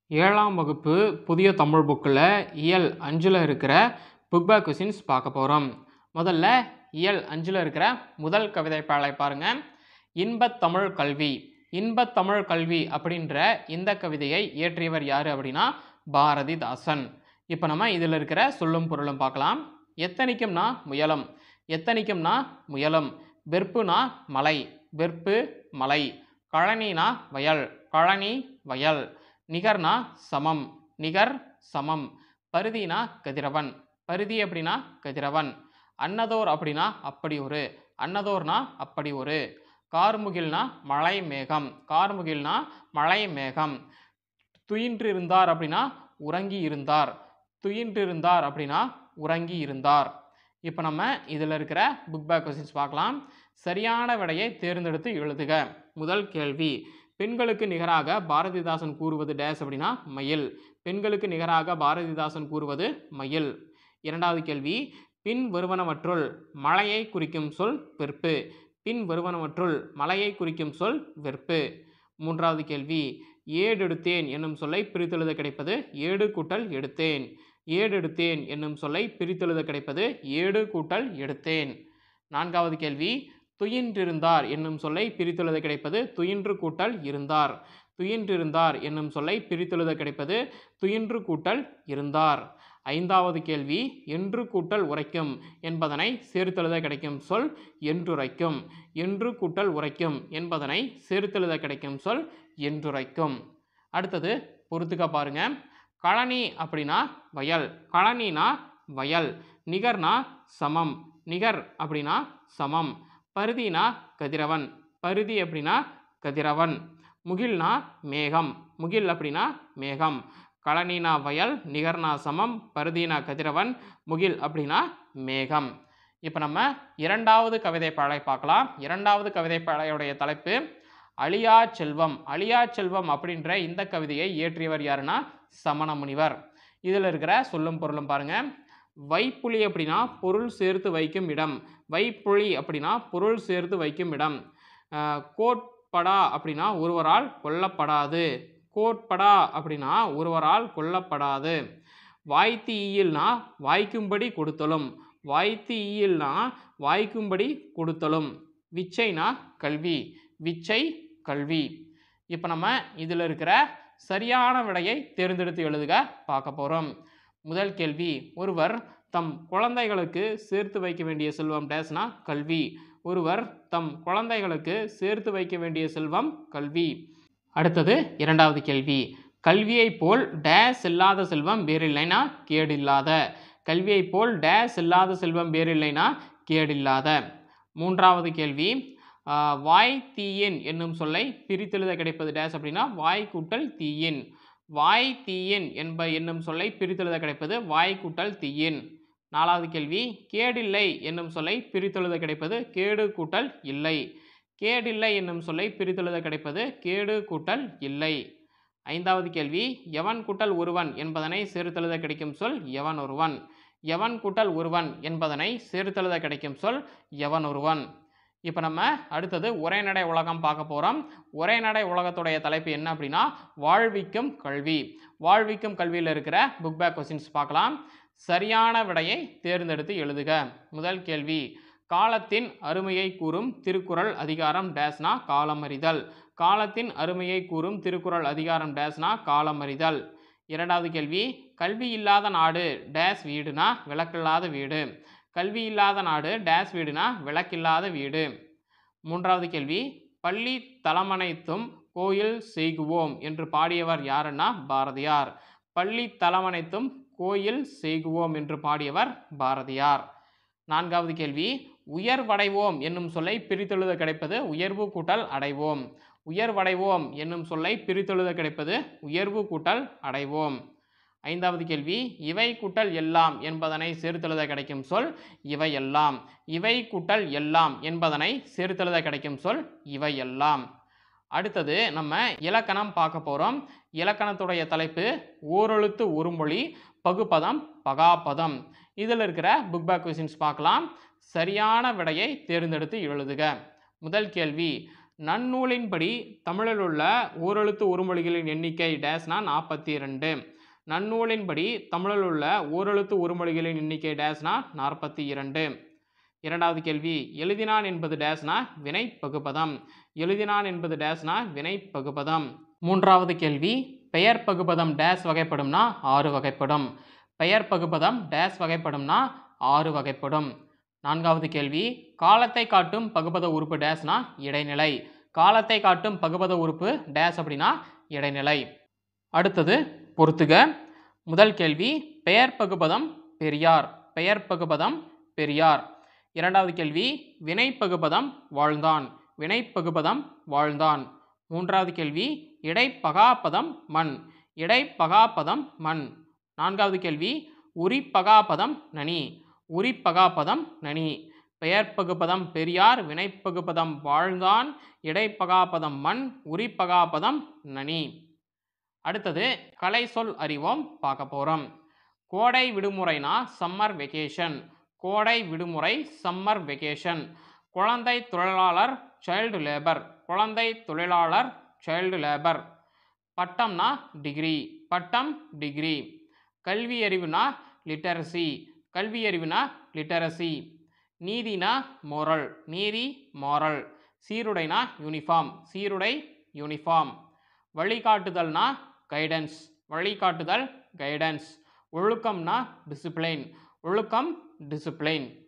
ஏழாம் வகுப்பு புதிய தமிழ் புக்கில் இயல் அஞ்சில் இருக்கிற புக் பேக் கொஷின்ஸ் பார்க்க போகிறோம் முதல்ல இயல் அஞ்சில் இருக்கிற முதல் கவிதை பாடலை பாருங்கள் இன்பத் தமிழ் கல்வி இன்பத் தமிழ் கல்வி அப்படின்ற இந்த கவிதையை இயற்றியவர் யார் அப்படின்னா பாரதிதாசன் இப்போ நம்ம இதில் இருக்கிற சொல்லும் பொருளும் பார்க்கலாம் எத்தனிக்கும்னா முயலும் எத்தனிக்கும்னா முயலும் வெற்புனா மலை வெற்பு மலை கழனினா வயல் கழனி வயல் நிகர்னா சமம் நிகர் சமம் பருதினா கதிரவன் பருதி அப்படின்னா கதிரவன் அன்னதோர் அப்படின்னா அப்படி ஒரு அன்னதோர்னா அப்படி ஒரு கார்முகில்னா மழை மேகம் கார்முகில்னா மழை மேகம் துயின்று இருந்தார் அப்படின்னா உறங்கி இருந்தார் துயின்று இருந்தார் அப்படின்னா உறங்கி இருந்தார் இப்போ நம்ம இதில் இருக்கிற புக் பேக் கொஸ்டின்ஸ் பார்க்கலாம் சரியான விடையை தேர்ந்தெடுத்து எழுதுக முதல் கேள்வி பெண்களுக்கு நிகராக பாரதிதாசன் கூறுவது டேஸ் அப்படின்னா மயில் பெண்களுக்கு நிகராக பாரதிதாசன் கூறுவது மயில் இரண்டாவது கேள்வி பின் வருவனவற்றுள் மலையை குறிக்கும் சொல் வெறுப்பு பின் வருவனவற்றுள் மலையை குறிக்கும் சொல் வெறுப்பு மூன்றாவது கேள்வி ஏடெடுத்தேன் என்னும் சொல்லை பிரித்தெழுத கிடைப்பது ஏடு கூட்டல் எடுத்தேன் ஏடெடுத்தேன் என்னும் சொல்லை பிரித்தெழுத கிடைப்பது ஏடு கூட்டல் எடுத்தேன் நான்காவது கேள்வி துயின்றிருந்தார் என்னும் சொல்லை பிரித்தெழுத கிடைப்பது துயின்று கூட்டல் இருந்தார் துயின்றிருந்தார் என்னும் சொல்லை பிரித்தெழுத கிடைப்பது துயின்று கூட்டல் இருந்தார் ஐந்தாவது கேள்வி என்று கூட்டல் உரைக்கும் என்பதனை சேர்த்தெழுத கிடைக்கும் சொல் என்றுரைக்கும் என்று கூட்டல் உரைக்கும் என்பதனை சேர்த்தெழுத கிடைக்கும் சொல் என்றுரைக்கும் அடுத்தது பொறுத்துக்க பாருங்க களனி அப்படின்னா வயல் களனினா வயல் நிகர்னா சமம் நிகர் அப்படின்னா சமம் பருதினா கதிரவன் பருதி அப்படின்னா கதிரவன் முகில்னா மேகம் முகில் அப்படின்னா மேகம் களனினா வயல் நிகர்னா சமம் பருதினா கதிரவன் முகில் அப்படின்னா மேகம் இப்போ நம்ம இரண்டாவது கவிதை பாடலை பார்க்கலாம் இரண்டாவது கவிதை பாடலையுடைய தலைப்பு அழியா செல்வம் அழியா செல்வம் அப்படின்ற இந்த கவிதையை இயற்றியவர் யாருன்னா சமண முனிவர் இதில் இருக்கிற சொல்லும் பொருளும் பாருங்க வைப்புலி அப்படின்னா பொருள் சேர்த்து வைக்கும் இடம் வைப்புலி அப்படின்னா பொருள் சேர்த்து வைக்கும் இடம் அஹ், கோட்படா அப்படின்னா ஒருவரால் கொல்லப்படாது கோட்படா அப்படின்னா ஒருவரால் கொல்லப்படாது வாய்த்து ஈயில்னா வாய்க்கும்படி கொடுத்தலும் வாய்த்து ஈயில்னா வாய்க்கும்படி கொடுத்தலும் விச்சைனா கல்வி விச்சை கல்வி இப்போ நம்ம இதில் இருக்கிற சரியான விடையை தேர்ந்தெடுத்து எழுதுக பார்க்க போகிறோம் முதல் கேள்வி ஒருவர் தம் குழந்தைகளுக்கு சேர்த்து வைக்க வேண்டிய செல்வம் டேஸ்னா கல்வி ஒருவர் தம் குழந்தைகளுக்கு சேர்த்து வைக்க வேண்டிய செல்வம் கல்வி அடுத்தது இரண்டாவது கேள்வி கல்வியைப் போல் டேஸ் இல்லாத செல்வம் வேறில்லைனா கேடில்லாத கல்வியைப் போல் டேஸ் இல்லாத செல்வம் வேறில்லைனா கேடில்லாத மூன்றாவது கேள்வி ஆஹ், வாய் தீயின் என்னும் சொல்லை பிரித்தெழுத கிடைப்பது டேஸ் அப்படின்னா வாய் கூட்டல் தீயின் வாய் தீயின் என்ப என்னும் சொல்லை பிரித்தெழுத கிடைப்பது வாய் கூட்டல் தீயின் நாலாவது கேள்வி கேடில்லை என்னும் சொல்லை பிரித்தெழுத கிடைப்பது கேடு கூட்டல் இல்லை கேடில்லை என்னும் சொல்லை பிரித்தெழுத கிடைப்பது கேடு கூட்டல் இல்லை ஐந்தாவது கேள்வி எவன் கூட்டல் ஒருவன் என்பதனை சேர்த்தெழுத கிடைக்கும் சொல் எவன் ஒருவன் எவன் கூட்டல் ஒருவன் என்பதனை சேர்த்தெழுத கிடைக்கும் சொல் எவன் ஒருவன் இப்போ நம்ம அடுத்தது உரைநடை உலகம் பார்க்க போகிறோம் உரைநடை உலகத்துடைய தலைப்பு என்ன அப்படின்னா வாழ்விக்கும் கல்வி வாழ்விக்கும் கல்வியில் இருக்கிற புக் பேக் கொஸ்டின்ஸ் பார்க்கலாம் சரியான விடையை தேர்ந்தெடுத்து எழுதுக முதல் கேள்வி காலத்தின் அருமையை கூறும் திருக்குறள் அதிகாரம் டேஸ்னா காலமறிதல் காலத்தின் அருமையை கூறும் திருக்குறள் அதிகாரம் டேஸ்னா காலமறிதல் இரண்டாவது கேள்வி கல்வி இல்லாத நாடு டேஸ் வீடுனா விளக்கில்லாத வீடு கல்வி இல்லாத நாடு டேஸ் வீடுனா விளக்கில்லாத வீடு மூன்றாவது கேள்வி பள்ளி தலமனைத்தும் கோயில் செய்குவோம் என்று பாடியவர் யாருன்னா பாரதியார் பள்ளி தலமனைத்தும் கோயில் செய்குவோம் என்று பாடியவர் பாரதியார் நான்காவது கேள்வி உயர்வடைவோம் என்னும் சொல்லை பிரித்தெழுத கிடைப்பது உயர்வு கூட்டல் அடைவோம் உயர்வடைவோம் என்னும் சொல்லை பிரித்தெழுத கிடைப்பது உயர்வு கூட்டல் அடைவோம் ஐந்தாவது கேள்வி இவை கூட்டல் எல்லாம் என்பதனை சேர்த்தெழுத கிடைக்கும் சொல் இவை எல்லாம் இவை கூட்டல் எல்லாம் என்பதனை சேர்த்தெழுத கிடைக்கும் சொல் இவை எல்லாம் அடுத்தது நம்ம இலக்கணம் பார்க்க போகிறோம் இலக்கணத்துடைய தலைப்பு ஓரெழுத்து ஒரு மொழி பகுப்பதம் பகாபதம் இதில் இருக்கிற புக் பேக் கொஷின்ஸ் பார்க்கலாம் சரியான விடையை தேர்ந்தெடுத்து எழுதுக முதல் கேள்வி நன்னூலின்படி தமிழில் உள்ள ஓரெழுத்து உருமொழிகளின் எண்ணிக்கை டேஸ்னா நாற்பத்தி ரெண்டு நன்னூலின்படி தமிழில் உள்ள ஓரெழுத்து உருமொழிகளின் எண்ணிக்கை டேஸ்னா நாற்பத்தி இரண்டு இரண்டாவது கேள்வி எழுதினான் என்பது டேஸ்னா வினை பகுபதம் எழுதினான் என்பது டேஸ்னா வினை பகுபதம் மூன்றாவது கேள்வி பெயர் பகுபதம் டேஸ் வகைப்படும்னா ஆறு வகைப்படும் பெயர் பகுபதம் டேஸ் வகைப்படும்னா ஆறு வகைப்படும் நான்காவது கேள்வி காலத்தை காட்டும் பகுபத உறுப்பு டேஸ்னா இடைநிலை காலத்தை காட்டும் பகுபத உறுப்பு டேஸ் அப்படின்னா இடைநிலை அடுத்தது பொறுத்துக முதல் கேள்வி பெயர் பகுபதம் பெரியார் பெயர் பகுபதம் பெரியார் இரண்டாவது கேள்வி வினை பகுபதம் வாழ்ந்தான் வினை பகுபதம் வாழ்ந்தான் மூன்றாவது கேள்வி இடைப்பகாப்பதம் மண் இடைப்பகாப்பதம் மண் நான்காவது கேள்வி உரிப்பகாப்பதம் நனி உரிப்பகாப்பதம் நனி பெயர் பகுப்பதம் பெரியார் வினைப்பகுப்பதம் வாழ்ந்தான் இடைப்பகாப்பதம் மண் உரிப்பகாப்பதம் நனி அடுத்தது கலை சொல் அறிவோம் பார்க்க போகிறோம் கோடை விடுமுறைனா சம்மர் வெக்கேஷன் கோடை விடுமுறை சம்மர் வெக்கேஷன் குழந்தை தொழிலாளர் சைல்டு லேபர் குழந்தை தொழிலாளர் சைல்டு லேபர் பட்டம்னா டிகிரி பட்டம் டிகிரி கல்வி அறிவுனா லிட்டரசி கல்வி அறிவுனா லிட்டரசி நீதினா மோரல் நீதி மாரல் சீருடைனா யூனிஃபார்ம் சீருடை யூனிஃபார்ம் வழிகாட்டுதல்னா கைடன்ஸ் வழிகாட்டுதல் கைடன்ஸ் ஒழுக்கம்னா டிசிப்ளின் ஒழுக்கம் டிசிப்ளின்